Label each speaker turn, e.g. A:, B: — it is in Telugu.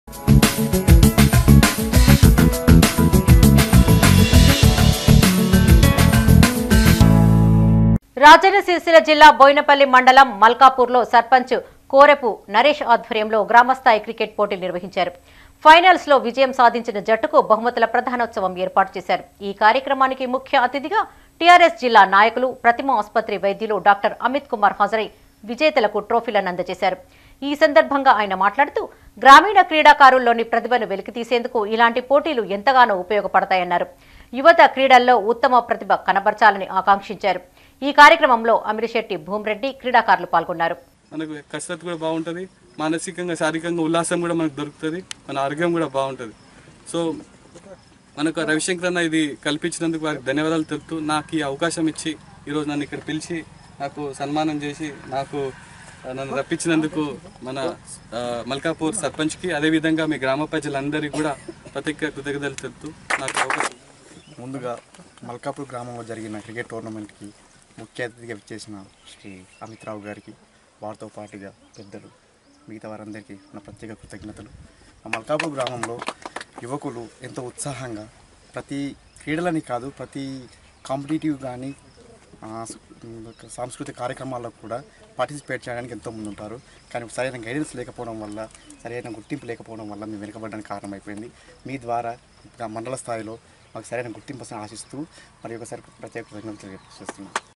A: రాజన్న సిరిసిల్ల జిల్లా బోయినపల్లి మండలం మల్కాపూర్లో సర్పంచ్ కోరెపు నరేష్ ఆధ్వర్యంలో గ్రామస్థాయి క్రికెట్ పోటీలు నిర్వహించారు ఫైనల్స్ లో విజయం సాధించిన జట్టుకు బహుమతుల ప్రధానోత్సవం ఏర్పాటు చేశారు ఈ కార్యక్రమానికి ముఖ్య అతిథిగా టీఆర్ఎస్ జిల్లా నాయకులు ప్రతిమ ఆసుపత్రి వైద్యులు డాక్టర్ అమిత్ కుమార్ హాజరై విజేతలకు ట్రోఫీలను అందజేశారు ఈ సందర్భంగా ఆయన మాట్లాడుతూ గ్రామీణ క్రీడాకారుల్లోని ప్రతిభను వెలికితీసేందుకు ఇలాంటి పోటీలు ఎంతగానో ఉపయోగపడతాయన్నారు యువత క్రీడల్లో ఉత్తమ ప్రతిభ కనబర్చాలని ఆకాంక్షించారు ఈ కార్యక్రమంలో అమిరిశెట్టి భూమిరెడ్డి క్రీడాకారులు పాల్గొన్నారు
B: మనకు కసరత్తు కూడా బాగుంటుంది మానసికంగా శారీరకంగా ఉల్లాసం కూడా మనకు దొరుకుతుంది మన ఆరోగ్యం కూడా బాగుంటుంది సో మనకు రవిశంకర్ అన్న ఇది కల్పించినందుకు వారికి ధన్యవాదాలు తెలుపుతూ నాకు ఈ అవకాశం ఇచ్చి ఈరోజు నన్ను ఇక్కడ పిలిచి నాకు సన్మానం చేసి నాకు ఆ, నన్ను రప్పించినందుకు మన ఆ, మల్కాపూర్ సర్పంచ్కి అదేవిధంగా మీ గ్రామ ప్రజలందరికీ కూడా ప్రత్యేక కృతజ్ఞతలు తెలుపుతూ నాకు అవకాశం
C: ముందుగా మల్కాపూర్ గ్రామంలో జరిగిన క్రికెట్ టోర్నమెంట్కి ముఖ్య అతిథిగా విచ్చేసిన శ్రీ అమిత్ రావు గారికి వారితో పాటుగా పెద్దలు మిగతా వారందరికీ నా ప్రత్యేక కృతజ్ఞతలు ఆ మల్కాపూర్ గ్రామంలో యువకులు ఎంతో ఉత్సాహంగా ప్రతి క్రీడలని కాదు ప్రతి కాంపిటేటివ్ కానీ ఆ, స్- సాంస్కృతిక కార్యక్రమాల్లో కూడా పార్టిసిపేట్ చేయడానికి ఎంతో ముందు ఉంటారు కానీ సరైన గైడెన్స్ లేకపోవడం వల్ల సరైన గుర్తింపు లేకపోవడం వల్ల మేము వెనుకబడడానికి కారణమైపోయింది మీ ద్వారా ఇంకా మండల స్థాయిలో మాకు సరైన గుర్తింపు వస్తుందని ఆశిస్తూ మరి ఒకసారి ప్రత్యేక కృతజ్ఞతలు తెలియజేస్తున్నాం